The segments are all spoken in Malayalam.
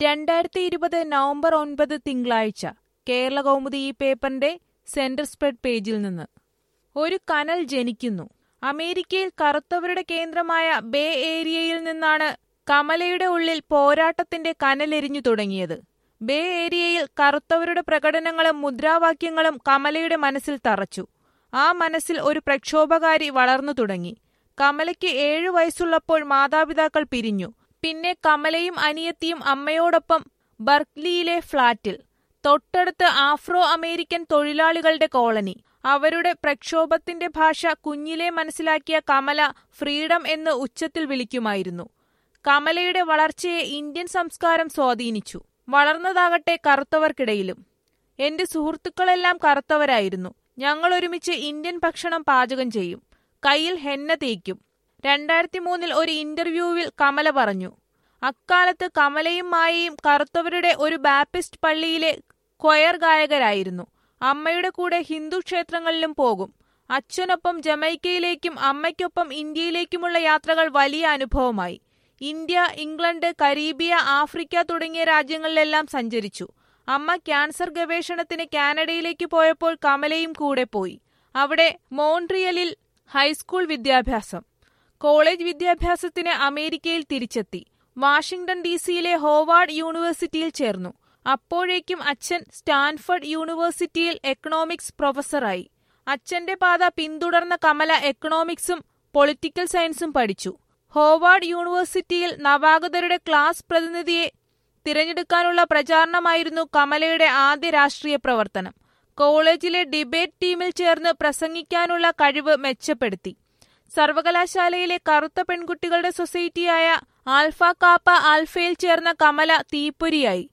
രണ്ടായിരത്തി ഇരുപത് നവംബർ ഒൻപത് തിങ്കളാഴ്ച കേരള കൗമുദി ഈ പേപ്പറിന്റെ സെന്റർ സ്പ്രെഡ് പേജിൽ നിന്ന് ഒരു കനൽ ജനിക്കുന്നു അമേരിക്കയിൽ കറുത്തവരുടെ കേന്ദ്രമായ ബേ ഏരിയയിൽ നിന്നാണ് കമലയുടെ ഉള്ളിൽ പോരാട്ടത്തിന്റെ കനലെരിഞ്ഞു തുടങ്ങിയത് ബേ ഏരിയയിൽ കറുത്തവരുടെ പ്രകടനങ്ങളും മുദ്രാവാക്യങ്ങളും കമലയുടെ മനസ്സിൽ തറച്ചു ആ മനസ്സിൽ ഒരു പ്രക്ഷോഭകാരി വളർന്നു തുടങ്ങി കമലയ്ക്ക് ഏഴു വയസ്സുള്ളപ്പോൾ മാതാപിതാക്കൾ പിരിഞ്ഞു പിന്നെ കമലയും അനിയത്തിയും അമ്മയോടൊപ്പം ബർക്ക്ലിയിലെ ഫ്ളാറ്റിൽ തൊട്ടടുത്ത് ആഫ്രോ അമേരിക്കൻ തൊഴിലാളികളുടെ കോളനി അവരുടെ പ്രക്ഷോഭത്തിന്റെ ഭാഷ കുഞ്ഞിലെ മനസ്സിലാക്കിയ കമല ഫ്രീഡം എന്ന് ഉച്ചത്തിൽ വിളിക്കുമായിരുന്നു കമലയുടെ വളർച്ചയെ ഇന്ത്യൻ സംസ്കാരം സ്വാധീനിച്ചു വളർന്നതാകട്ടെ കറുത്തവർക്കിടയിലും എന്റെ സുഹൃത്തുക്കളെല്ലാം കറുത്തവരായിരുന്നു ഞങ്ങൾ ഒരുമിച്ച് ഇന്ത്യൻ ഭക്ഷണം പാചകം ചെയ്യും കയ്യിൽ ഹെന്ന തേക്കും രണ്ടായിരത്തി മൂന്നിൽ ഒരു ഇന്റർവ്യൂവിൽ കമല പറഞ്ഞു അക്കാലത്ത് കമലയും മായയും കറുത്തവരുടെ ഒരു ബാപ്പിസ്റ്റ് പള്ളിയിലെ ക്വയർ ഗായകരായിരുന്നു അമ്മയുടെ കൂടെ ഹിന്ദു ക്ഷേത്രങ്ങളിലും പോകും അച്ഛനൊപ്പം ജമൈക്കയിലേക്കും അമ്മയ്ക്കൊപ്പം ഇന്ത്യയിലേക്കുമുള്ള യാത്രകൾ വലിയ അനുഭവമായി ഇന്ത്യ ഇംഗ്ലണ്ട് കരീബിയ ആഫ്രിക്ക തുടങ്ങിയ രാജ്യങ്ങളിലെല്ലാം സഞ്ചരിച്ചു അമ്മ ക്യാൻസർ ഗവേഷണത്തിന് കാനഡയിലേക്ക് പോയപ്പോൾ കമലയും കൂടെ പോയി അവിടെ മോൺട്രിയലിൽ ഹൈസ്കൂൾ വിദ്യാഭ്യാസം കോളേജ് വിദ്യാഭ്യാസത്തിന് അമേരിക്കയിൽ തിരിച്ചെത്തി വാഷിംഗ്ടൺ ഡി സിയിലെ ഹോവാർഡ് യൂണിവേഴ്സിറ്റിയിൽ ചേർന്നു അപ്പോഴേക്കും അച്ഛൻ സ്റ്റാൻഫർഡ് യൂണിവേഴ്സിറ്റിയിൽ എക്കണോമിക്സ് പ്രൊഫസറായി അച്ഛന്റെ പാത പിന്തുടർന്ന കമല എക്കണോമിക്സും പൊളിറ്റിക്കൽ സയൻസും പഠിച്ചു ഹോവാർഡ് യൂണിവേഴ്സിറ്റിയിൽ നവാഗതരുടെ ക്ലാസ് പ്രതിനിധിയെ തിരഞ്ഞെടുക്കാനുള്ള പ്രചാരണമായിരുന്നു കമലയുടെ ആദ്യ രാഷ്ട്രീയ പ്രവർത്തനം കോളേജിലെ ഡിബേറ്റ് ടീമിൽ ചേർന്ന് പ്രസംഗിക്കാനുള്ള കഴിവ് മെച്ചപ്പെടുത്തി സർവകലാശാലയിലെ കറുത്ത പെൺകുട്ടികളുടെ സൊസൈറ്റിയായ ആൽഫ കാപ്പ ആൽഫയിൽ ചേർന്ന കമല തീപ്പൊരിയായി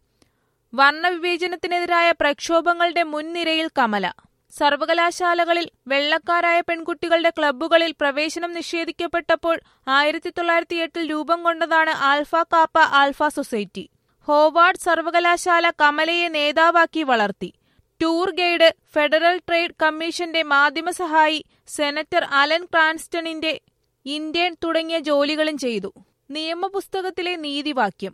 വർണ്ണവിവേചനത്തിനെതിരായ പ്രക്ഷോഭങ്ങളുടെ മുൻനിരയിൽ കമല സർവകലാശാലകളിൽ വെള്ളക്കാരായ പെൺകുട്ടികളുടെ ക്ലബ്ബുകളിൽ പ്രവേശനം നിഷേധിക്കപ്പെട്ടപ്പോൾ ആയിരത്തി തൊള്ളായിരത്തി എട്ടിൽ രൂപം കൊണ്ടതാണ് alpha kappa alpha society Howard സർവകലാശാല കമലയെ നേതാവാക്കി വളർത്തി ടൂർ ഗൈഡ് ഫെഡറൽ ട്രേഡ് കമ്മീഷന്റെ മാധ്യമസഹായി സെനറ്റർ അലൻ ക്രാൻസ്റ്റണിന്റെ ഇന്ത്യൻ തുടങ്ങിയ ജോലികളും ചെയ്തു നിയമപുസ്തകത്തിലെ നീതിവാക്യം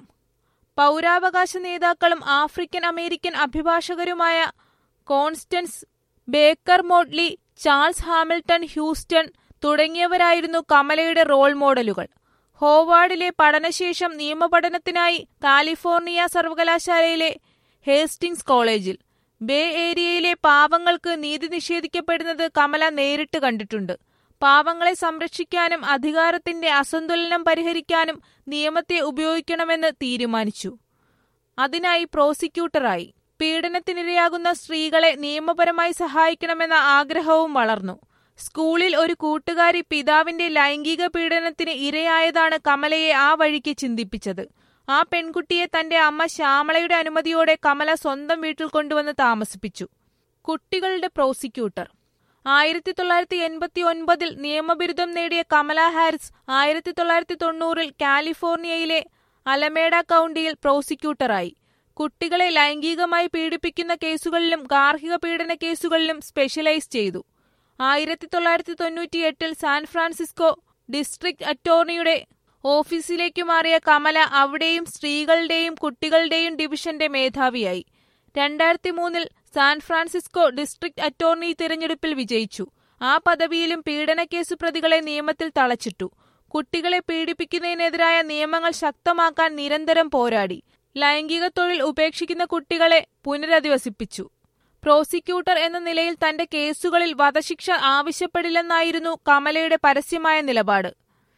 പൗരാവകാശ നേതാക്കളും ആഫ്രിക്കൻ അമേരിക്കൻ അഭിഭാഷകരുമായ Constance Baker Motley Charles Hamilton Houston തുടങ്ങിയവരായിരുന്നു കമലയുടെ റോൾ മോഡലുകൾ ഹോവാർഡിലെ പഠനശേഷം നിയമപഠനത്തിനായി കാലിഫോർണിയ സർവകലാശാലയിലെ ഹേസ്റ്റിംഗ്സ് കോളേജിൽ ബേ ഏരിയയിലെ പാവങ്ങൾക്ക് നീതി നിഷേധിക്കപ്പെടുന്നത് കമല നേരിട്ട് കണ്ടിട്ടുണ്ട് പാവങ്ങളെ സംരക്ഷിക്കാനും അധികാരത്തിന്റെ അസന്തുലനം പരിഹരിക്കാനും നിയമത്തെ ഉപയോഗിക്കണമെന്ന് തീരുമാനിച്ചു അതിനായി പ്രോസിക്യൂട്ടറായി പീഡനത്തിനിരയാകുന്ന സ്ത്രീകളെ നിയമപരമായി സഹായിക്കണമെന്ന ആഗ്രഹവും വളർന്നു സ്കൂളിൽ ഒരു കൂട്ടുകാരി പിതാവിന്റെ ലൈംഗിക പീഡനത്തിന് ഇരയായതാണ് കമലയെ ആ വഴിക്ക് ചിന്തിപ്പിച്ചത് ആ പെൺകുട്ടിയെ തന്റെ അമ്മ ശ്യാമളയുടെ അനുമതിയോടെ കമല സ്വന്തം വീട്ടിൽ കൊണ്ടുവന്ന് താമസിപ്പിച്ചു കുട്ടികളുടെ പ്രോസിക്യൂട്ടർ ആയിരത്തി തൊള്ളായിരത്തി എൺപത്തി ഒൻപതിൽ നിയമബിരുദം നേടിയ കമല ഹാരിസ് ആയിരത്തി തൊള്ളായിരത്തി തൊണ്ണൂറിൽ കാലിഫോർണിയയിലെ അലമേഡ കൗണ്ടിയിൽ പ്രോസിക്യൂട്ടറായി കുട്ടികളെ ലൈംഗികമായി പീഡിപ്പിക്കുന്ന കേസുകളിലും ഗാർഹിക പീഡന കേസുകളിലും സ്പെഷ്യലൈസ് ചെയ്തു ആയിരത്തി തൊള്ളായിരത്തി തൊണ്ണൂറ്റിയെട്ടിൽ സാൻ ഫ്രാൻസിസ്കോ ഡിസ്ട്രിക്ട് അറ്റോർണിയുടെ ഓഫീസിലേക്ക് മാറിയ കമല അവിടെയും സ്ത്രീകളുടെയും കുട്ടികളുടെയും ഡിവിഷന്റെ മേധാവിയായി രണ്ടായിരത്തി മൂന്നിൽ സാൻ ഫ്രാൻസിസ്കോ ഡിസ്ട്രിക്ട് അറ്റോർണി തിരഞ്ഞെടുപ്പിൽ വിജയിച്ചു ആ പദവിയിലും പീഡനക്കേസ് പ്രതികളെ നിയമത്തിൽ തളച്ചിട്ടു കുട്ടികളെ പീഡിപ്പിക്കുന്നതിനെതിരായ നിയമങ്ങൾ ശക്തമാക്കാൻ നിരന്തരം പോരാടി ലൈംഗിക തൊഴിൽ ഉപേക്ഷിക്കുന്ന കുട്ടികളെ പുനരധിവസിപ്പിച്ചു പ്രോസിക്യൂട്ടർ എന്ന നിലയിൽ തന്റെ കേസുകളിൽ വധശിക്ഷ ആവശ്യപ്പെടില്ലെന്നായിരുന്നു കമലയുടെ പരസ്യമായ നിലപാട്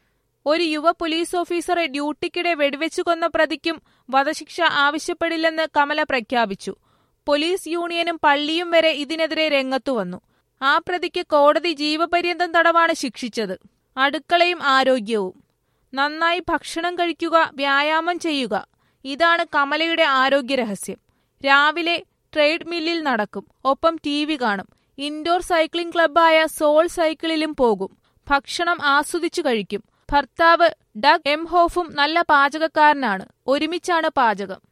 ഒരു യുവ പോലീസ് ഓഫീസറെ ഡ്യൂട്ടിക്കിടെ വെടിവെച്ചു കൊന്ന പ്രതിക്കും വധശിക്ഷ ആവശ്യപ്പെടില്ലെന്ന് കമല പ്രഖ്യാപിച്ചു പോലീസ് യൂണിയനും പള്ളിയും വരെ ഇതിനെതിരെ രംഗത്തുവന്നു ആ പ്രതിക്ക് കോടതി ജീവപര്യന്തം തടവാണ് ശിക്ഷിച്ചത് അടുക്കളയും ആരോഗ്യവും നന്നായി ഭക്ഷണം കഴിക്കുക വ്യായാമം ചെയ്യുക ഇതാണ് കമലയുടെ ആരോഗ്യ രഹസ്യം രാവിലെ ട്രേഡ് മില്ലിൽ നടക്കും ഒപ്പം ടി വി കാണും ഇൻഡോർ സൈക്ലിംഗ് ക്ലബ്ബായ സോൾ സൈക്കിളിലും പോകും ഭക്ഷണം ആസ്വദിച്ചു കഴിക്കും ഭർത്താവ് ഡഗ് എം ഹോഫും നല്ല പാചകക്കാരനാണ് ഒരുമിച്ചാണ് പാചകം